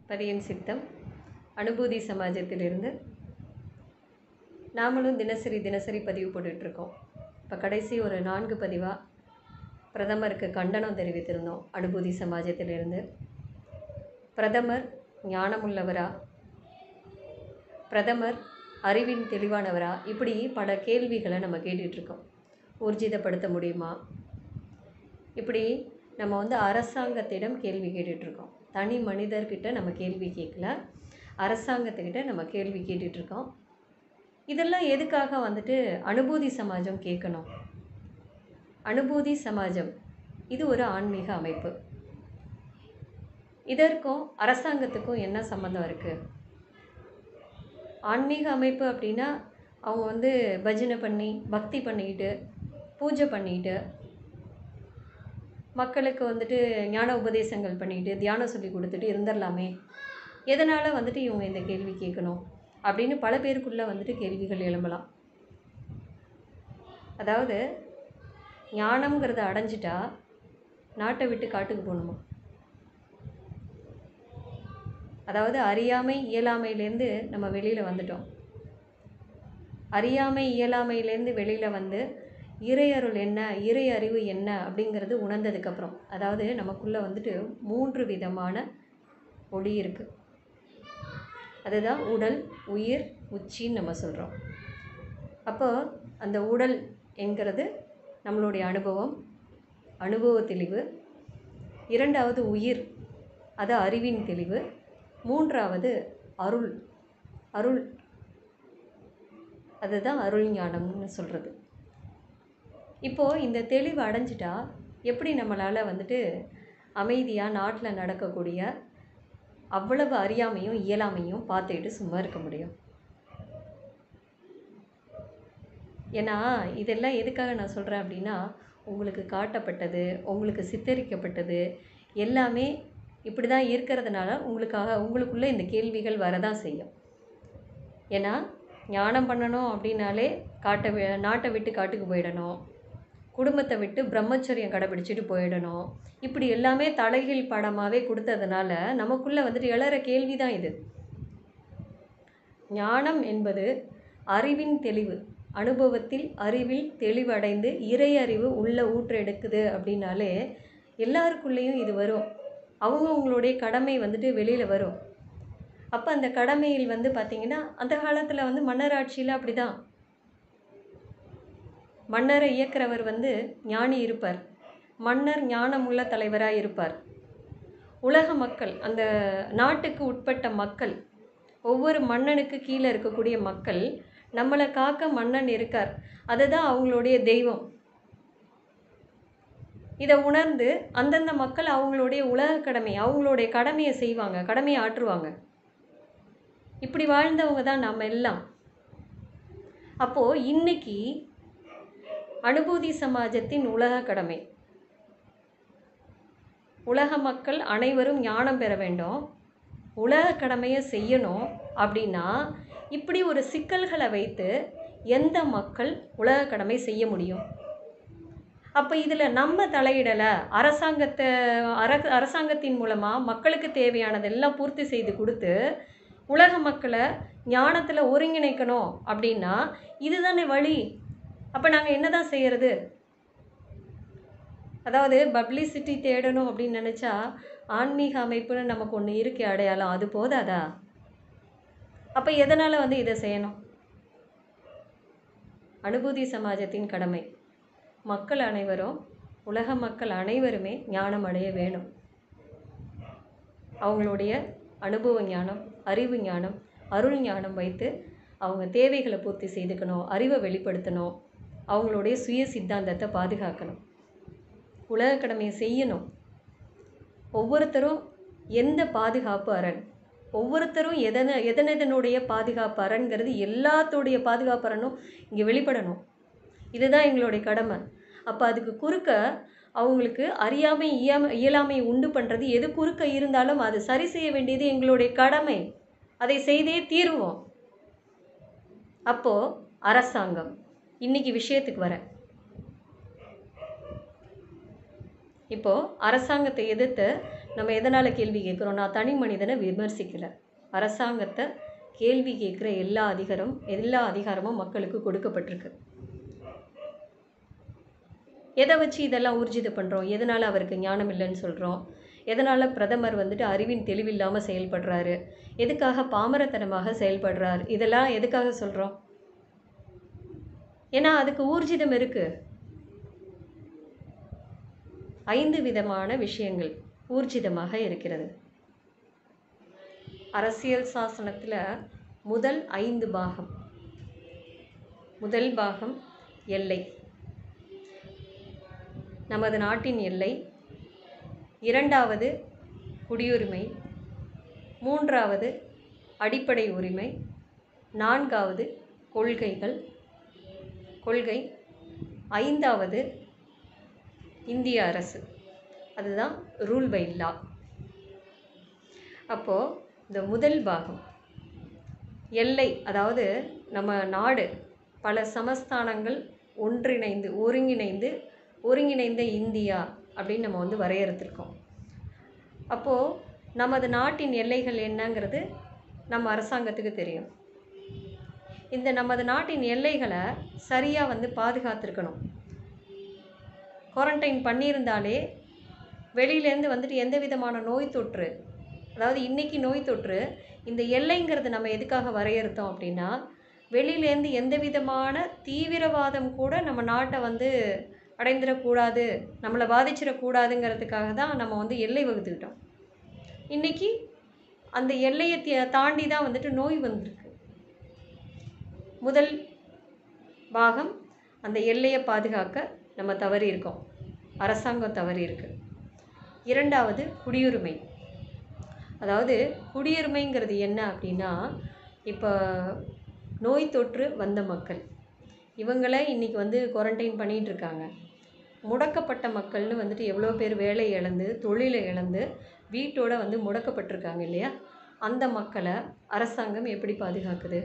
பதியின் சித்தம் அனுபூதி சமாஜத்திலிருந்து நாமளும் தினசரி தினசரி பதிவு போட்டுட்ருக்கோம் இப்போ கடைசி ஒரு நான்கு பதிவாக பிரதமருக்கு கண்டனம் தெரிவித்திருந்தோம் அனுபூதி சமாஜத்திலிருந்து பிரதமர் ஞானமுள்ளவரா பிரதமர் அறிவின் தெளிவானவரா இப்படி பல கேள்விகளை நம்ம கேட்டுட்ருக்கோம் ஊர்ஜிதப்படுத்த முடியுமா இப்படி நம்ம வந்து அரசாங்கத்திடம் கேள்வி கேட்டுட்ருக்கோம் தனி மனிதர்கிட்ட நம்ம கேள்வி கேட்கல அரசாங்கத்துக்கிட்ட நம்ம கேள்வி கேட்டுட்ருக்கோம் இதெல்லாம் எதுக்காக வந்துட்டு அனுபூதி சமாஜம் கேட்கணும் அனுபூதி சமாஜம் இது ஒரு ஆன்மீக அமைப்பு இதற்கும் அரசாங்கத்துக்கும் என்ன சம்மந்தம் இருக்குது ஆன்மீக அமைப்பு அப்படின்னா அவங்க வந்து பஜனை பண்ணி பக்தி பண்ணிக்கிட்டு பூஜை பண்ணிக்கிட்டு மக்களுக்கு வந்துட்டு ஞான உபதேசங்கள் பண்ணிக்கிட்டு தியானம் சொல்லி கொடுத்துட்டு இருந்துடலாமே எதனால் வந்துட்டு இவங்க இந்த கேள்வி கேட்கணும் அப்படின்னு பல பேருக்குள்ளே வந்துட்டு கேள்விகள் எழும்பலாம் அதாவது ஞானம்ங்கிறத அடைஞ்சிட்டா நாட்டை விட்டு காட்டுக்கு போகணுமா அதாவது அறியாமை இயலாமையிலேருந்து நம்ம வெளியில் வந்துட்டோம் அறியாமை இயலாமையிலேருந்து வெளியில் வந்து இறையருள் என்ன இறை அறிவு என்ன அப்படிங்கிறது உணர்ந்ததுக்கப்புறம் அதாவது நமக்குள்ளே வந்துட்டு மூன்று விதமான ஒளி இருக்குது அதுதான் உடல் உயிர் உச்சின்னு நம்ம சொல்கிறோம் அப்போ அந்த உடல் என்கிறது நம்மளுடைய அனுபவம் அனுபவ தெளிவு இரண்டாவது உயிர் அது அறிவின் தெளிவு மூன்றாவது அருள் அருள் அதுதான் அருள் ஞானம்னு சொல்கிறது இப்போது இந்த தெளிவு அடைஞ்சிட்டா எப்படி நம்மளால் வந்துட்டு அமைதியாக நாட்டில் நடக்கக்கூடிய அவ்வளவு அறியாமையும் இயலாமையும் பார்த்துக்கிட்டு சும்மா இருக்க முடியும் ஏன்னா இதெல்லாம் எதுக்காக நான் சொல்கிறேன் அப்படின்னா உங்களுக்கு காட்டப்பட்டது உங்களுக்கு சித்தரிக்கப்பட்டது எல்லாமே இப்படி தான் இருக்கிறதுனால உங்களுக்காக உங்களுக்குள்ளே இந்த கேள்விகள் வரதான் செய்யும் ஏன்னா ஞானம் பண்ணணும் அப்படின்னாலே காட்டை வி நாட்டை விட்டு காட்டுக்கு போயிடணும் குடும்பத்தை விட்டு பிரம்மச்சரியம் கடைபிடிச்சிட்டு போயிடணும் இப்படி எல்லாமே தலைகீழ் படமாகவே கொடுத்ததுனால நமக்குள்ளே வந்துட்டு எழற கேள்வி தான் இது ஞானம் என்பது அறிவின் தெளிவு அனுபவத்தில் அறிவில் தெளிவடைந்து இறை அறிவு உள்ள ஊற்றெடுக்குது அப்படின்னாலே எல்லாருக்குள்ளேயும் இது வரும் அவங்கவுங்களுடைய கடமை வந்துட்டு வெளியில் வரும் அப்போ அந்த கடமையில் வந்து பார்த்திங்கன்னா அந்த காலத்தில் வந்து மன்னராட்சியில் அப்படி தான் மன்னரை இயக்குறவர் வந்து ஞானி இருப்பார் மன்னர் ஞானமுள்ள தலைவராக இருப்பார் உலக மக்கள் அந்த நாட்டுக்கு உட்பட்ட மக்கள் ஒவ்வொரு மன்னனுக்கு கீழே இருக்கக்கூடிய மக்கள் நம்மளை காக்க மன்னன் இருக்கார் அதுதான் அவங்களுடைய தெய்வம் இதை உணர்ந்து அந்தந்த மக்கள் அவங்களுடைய உலக கடமை அவங்களுடைய கடமையை செய்வாங்க கடமையை ஆற்றுவாங்க இப்படி வாழ்ந்தவங்க தான் நம்ம எல்லாம் அப்போது இன்னைக்கு அனுபூதி சமாஜத்தின் உலக கடமை உலக மக்கள் அனைவரும் ஞானம் பெற வேண்டும் உலக கடமையை செய்யணும் அப்படின்னா இப்படி ஒரு சிக்கல்களை வைத்து எந்த மக்கள் உலக கடமை செய்ய முடியும் அப்போ இதில் நம்ம தலையிடலை அரசாங்கத்தை அர அரசாங்கத்தின் மூலமாக மக்களுக்கு தேவையானதெல்லாம் பூர்த்தி செய்து கொடுத்து உலக மக்களை ஞானத்தில் ஒருங்கிணைக்கணும் அப்படின்னா இதுதானே வழி அப்போ நாங்கள் என்ன தான் செய்கிறது அதாவது பப்ளிசிட்டி தேடணும் அப்படின்னு நினச்சா ஆன்மீக அமைப்புன்னு நமக்கு ஒன்று இருக்கே அடையாளம் அது போதாதா அப்போ எதனால் வந்து இதை செய்யணும் அனுபூதி சமாஜத்தின் கடமை மக்கள் அனைவரும் உலக மக்கள் அனைவருமே ஞானம் அடைய வேணும் அவங்களுடைய அனுபவ ஞானம் அறிவு ஞானம் அருள் ஞானம் வைத்து அவங்க தேவைகளை பூர்த்தி செய்துக்கணும் அறிவை வெளிப்படுத்தணும் அவங்களுடைய சுய சித்தாந்தத்தை பாதுகாக்கணும் உலக கடமையை செய்யணும் ஒவ்வொருத்தரும் எந்த பாதுகாப்பு அரண் ஒவ்வொருத்தரும் எதன எதனதனுடைய பாதுகாப்பு அரண்கிறது எல்லாத்தோடைய பாதுகாப்பு அரணும் இங்கே வெளிப்படணும் இதுதான் எங்களுடைய கடமை அப்போ அதுக்கு குறுக்க அவங்களுக்கு அறியாமை இயாம இயலாமை உண்டு பண்ணுறது எது குறுக்க இருந்தாலும் அது சரி செய்ய வேண்டியது எங்களுடைய கடமை அதை செய்தே தீருவோம் அப்போது அரசாங்கம் இன்னைக்கு விஷயத்துக்கு வரேன் இப்போது அரசாங்கத்தை எதிர்த்து நம்ம எதனால் கேள்வி கேட்குறோம் நான் தனி மனிதனை விமர்சிக்கலை அரசாங்கத்தை கேள்வி கேட்குற எல்லா அதிகாரம் எல்லா அதிகாரமும் மக்களுக்கு கொடுக்கப்பட்டிருக்கு எதை வச்சு இதெல்லாம் ஊர்ஜிதம் பண்ணுறோம் எதனால் அவருக்கு ஞானம் இல்லைன்னு சொல்கிறோம் எதனால் பிரதமர் வந்துட்டு அறிவின் தெளிவில்லாமல் செயல்படுறாரு எதுக்காக பாமரத்தனமாக செயல்படுறார் இதெல்லாம் எதுக்காக சொல்கிறோம் ஏன்னா அதுக்கு ஊர்ஜிதம் இருக்குது ஐந்து விதமான விஷயங்கள் ஊர்ஜிதமாக இருக்கிறது அரசியல் சாசனத்தில் முதல் ஐந்து பாகம் முதல் பாகம் எல்லை நமது நாட்டின் எல்லை இரண்டாவது குடியுரிமை மூன்றாவது அடிப்படை உரிமை நான்காவது கொள்கைகள் கொள்கை ஐந்தாவது இந்திய அரசு அதுதான் ரூல் பை லா அப்போது இந்த முதல் பாகம் எல்லை அதாவது நம்ம நாடு பல சமஸ்தானங்கள் ஒன்றிணைந்து ஒருங்கிணைந்து ஒருங்கிணைந்த இந்தியா அப்படின்னு நம்ம வந்து வரையறுத்திருக்கோம் அப்போது நமது நாட்டின் எல்லைகள் என்னங்கிறது நம்ம அரசாங்கத்துக்கு தெரியும் இந்த நமது நாட்டின் எல்லைகளை சரியாக வந்து பாதுகாத்திருக்கணும் குவாரண்டைன் பண்ணியிருந்தாலே வெளியிலேருந்து வந்துட்டு எந்த விதமான நோய் தொற்று அதாவது இன்றைக்கி நோய் தொற்று இந்த எல்லைங்கிறது நம்ம எதுக்காக வரையறுத்தோம் அப்படின்னா வெளியிலேருந்து எந்த விதமான தீவிரவாதம் கூட நம்ம நாட்டை வந்து அடைந்துடக்கூடாது நம்மளை பாதிச்சிடக்கூடாதுங்கிறதுக்காக தான் நம்ம வந்து எல்லை வகுத்துக்கிட்டோம் இன்றைக்கி அந்த எல்லையை தி- தாண்டி தான் வந்துட்டு நோய் வந்திருக்கு முதல் பாகம் அந்த எல்லையை பாதுகாக்க நம்ம தவறி இருக்கோம் அரசாங்கம் தவறி இருக்கு இரண்டாவது குடியுரிமை அதாவது குடியுரிமைங்கிறது என்ன அப்படின்னா இப்போ நோய் தொற்று வந்த மக்கள் இவங்கள இன்றைக்கி வந்து குவாரண்டைன் பண்ணிகிட்டு இருக்காங்க முடக்கப்பட்ட மக்கள்னு வந்துட்டு எவ்வளோ பேர் வேலை இழந்து தொழிலை இழந்து வீட்டோட வந்து முடக்கப்பட்டிருக்காங்க இல்லையா அந்த மக்களை அரசாங்கம் எப்படி பாதுகாக்குது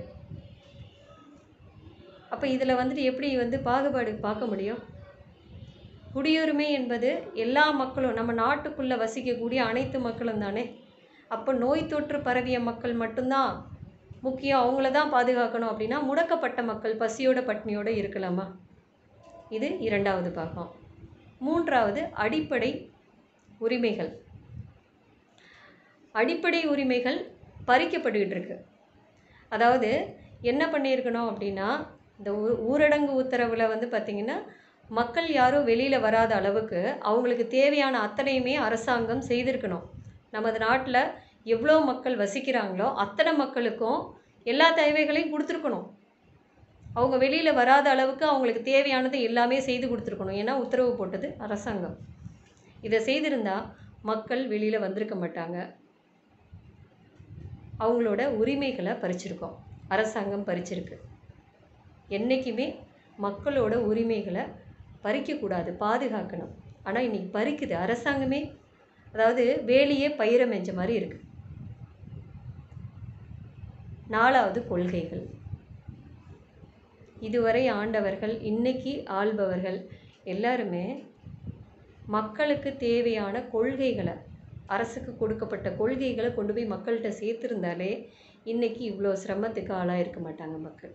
அப்போ இதில் வந்துட்டு எப்படி வந்து பாகுபாடு பார்க்க முடியும் குடியுரிமை என்பது எல்லா மக்களும் நம்ம நாட்டுக்குள்ளே வசிக்கக்கூடிய அனைத்து மக்களும் தானே அப்போ நோய் தொற்று பரவிய மக்கள் மட்டும்தான் முக்கியம் அவங்கள தான் பாதுகாக்கணும் அப்படின்னா முடக்கப்பட்ட மக்கள் பசியோட பட்னியோட இருக்கலாமா இது இரண்டாவது பாகம் மூன்றாவது அடிப்படை உரிமைகள் அடிப்படை உரிமைகள் பறிக்கப்பட்டுக்கிட்டு இருக்கு அதாவது என்ன பண்ணியிருக்கணும் அப்படின்னா இந்த ஊ ஊரடங்கு உத்தரவில் வந்து பார்த்திங்கன்னா மக்கள் யாரும் வெளியில் வராத அளவுக்கு அவங்களுக்கு தேவையான அத்தனையுமே அரசாங்கம் செய்திருக்கணும் நமது நாட்டில் எவ்வளோ மக்கள் வசிக்கிறாங்களோ அத்தனை மக்களுக்கும் எல்லா தேவைகளையும் கொடுத்துருக்கணும் அவங்க வெளியில் வராத அளவுக்கு அவங்களுக்கு தேவையானது எல்லாமே செய்து கொடுத்துருக்கணும் ஏன்னா உத்தரவு போட்டது அரசாங்கம் இதை செய்திருந்தா மக்கள் வெளியில் வந்திருக்க மாட்டாங்க அவங்களோட உரிமைகளை பறிச்சிருக்கோம் அரசாங்கம் பறிச்சிருக்கு என்றைக்குமே மக்களோட உரிமைகளை பறிக்கக்கூடாது பாதுகாக்கணும் ஆனால் இன்னைக்கு பறிக்குது அரசாங்கமே அதாவது வேலியே பயிர மெஞ்ச மாதிரி இருக்கு நாலாவது கொள்கைகள் இதுவரை ஆண்டவர்கள் இன்னைக்கு ஆள்பவர்கள் எல்லாருமே மக்களுக்கு தேவையான கொள்கைகளை அரசுக்கு கொடுக்கப்பட்ட கொள்கைகளை கொண்டு போய் மக்கள்கிட்ட சேர்த்துருந்தாலே இன்னைக்கு இவ்வளோ சிரமத்துக்கு ஆளாயிருக்க மாட்டாங்க மக்கள்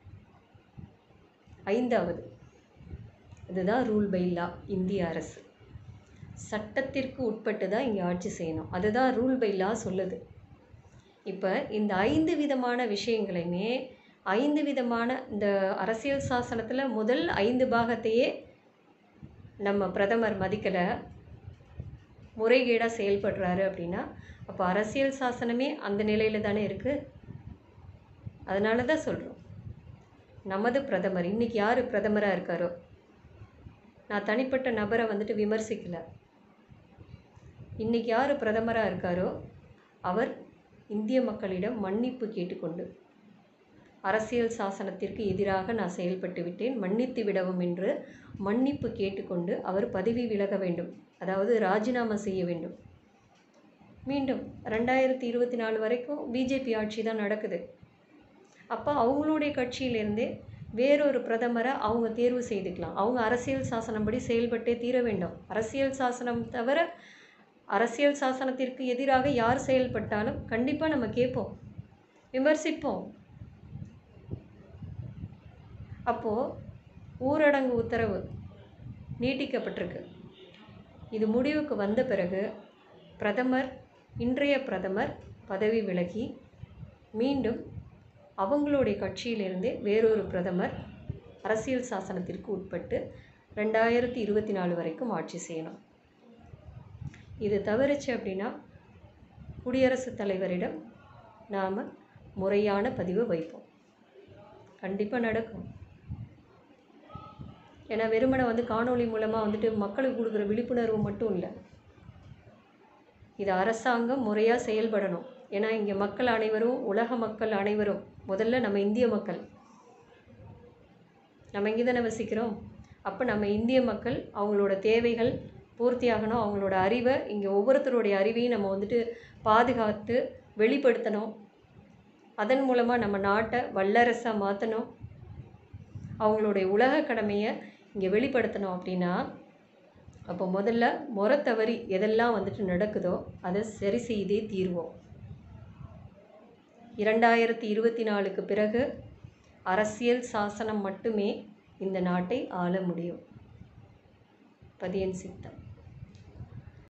ஐந்தாவது இதுதான் ரூல் பை லா இந்திய அரசு சட்டத்திற்கு உட்பட்டு தான் இங்கே ஆட்சி செய்யணும் அதுதான் ரூல் பை லா சொல்லுது இப்போ இந்த ஐந்து விதமான விஷயங்களையுமே ஐந்து விதமான இந்த அரசியல் சாசனத்தில் முதல் ஐந்து பாகத்தையே நம்ம பிரதமர் மதிக்கலை முறைகேடாக செயல்படுறாரு அப்படின்னா அப்போ அரசியல் சாசனமே அந்த நிலையில் தானே இருக்குது அதனால தான் சொல்கிறோம் நமது பிரதமர் இன்னைக்கு யார் பிரதமராக இருக்காரோ நான் தனிப்பட்ட நபரை வந்துட்டு விமர்சிக்கல இன்னைக்கு யார் பிரதமராக இருக்காரோ அவர் இந்திய மக்களிடம் மன்னிப்பு கேட்டுக்கொண்டு அரசியல் சாசனத்திற்கு எதிராக நான் செயல்பட்டு விட்டேன் மன்னித்து விடவும் என்று மன்னிப்பு கேட்டுக்கொண்டு அவர் பதவி விலக வேண்டும் அதாவது ராஜினாமா செய்ய வேண்டும் மீண்டும் ரெண்டாயிரத்தி இருபத்தி நாலு வரைக்கும் பிஜேபி ஆட்சி தான் நடக்குது அப்போ அவங்களுடைய கட்சியிலேருந்தே வேறொரு பிரதமரை அவங்க தேர்வு செய்துக்கலாம் அவங்க அரசியல் சாசனப்படி செயல்பட்டே தீர வேண்டும் அரசியல் சாசனம் தவிர அரசியல் சாசனத்திற்கு எதிராக யார் செயல்பட்டாலும் கண்டிப்பாக நம்ம கேட்போம் விமர்சிப்போம் அப்போது ஊரடங்கு உத்தரவு நீட்டிக்கப்பட்டிருக்கு இது முடிவுக்கு வந்த பிறகு பிரதமர் இன்றைய பிரதமர் பதவி விலகி மீண்டும் அவங்களுடைய கட்சியிலிருந்தே வேறொரு பிரதமர் அரசியல் சாசனத்திற்கு உட்பட்டு ரெண்டாயிரத்தி இருபத்தி நாலு வரைக்கும் ஆட்சி செய்யணும் இது தவறுச்சு அப்படின்னா குடியரசுத் தலைவரிடம் நாம் முறையான பதிவு வைப்போம் கண்டிப்பாக நடக்கும் ஏன்னா வெறுமனை வந்து காணொளி மூலமாக வந்துட்டு மக்களுக்கு கொடுக்குற விழிப்புணர்வு மட்டும் இல்லை இது அரசாங்கம் முறையாக செயல்படணும் ஏன்னா இங்கே மக்கள் அனைவரும் உலக மக்கள் அனைவரும் முதல்ல நம்ம இந்திய மக்கள் நம்ம இங்கே தானே வசிக்கிறோம் அப்போ நம்ம இந்திய மக்கள் அவங்களோட தேவைகள் பூர்த்தியாகணும் அவங்களோட அறிவை இங்கே ஒவ்வொருத்தருடைய அறிவையும் நம்ம வந்துட்டு பாதுகாத்து வெளிப்படுத்தணும் அதன் மூலமாக நம்ம நாட்டை வல்லரசாக மாற்றணும் அவங்களுடைய உலக கடமையை இங்கே வெளிப்படுத்தணும் அப்படின்னா அப்போ முதல்ல முறை தவறி எதெல்லாம் வந்துட்டு நடக்குதோ அதை சரி செய்தே தீர்வோம் இரண்டாயிரத்தி இருபத்தி நாலுக்கு பிறகு அரசியல் சாசனம் மட்டுமே இந்த நாட்டை ஆள முடியும் பதியன் சித்தம்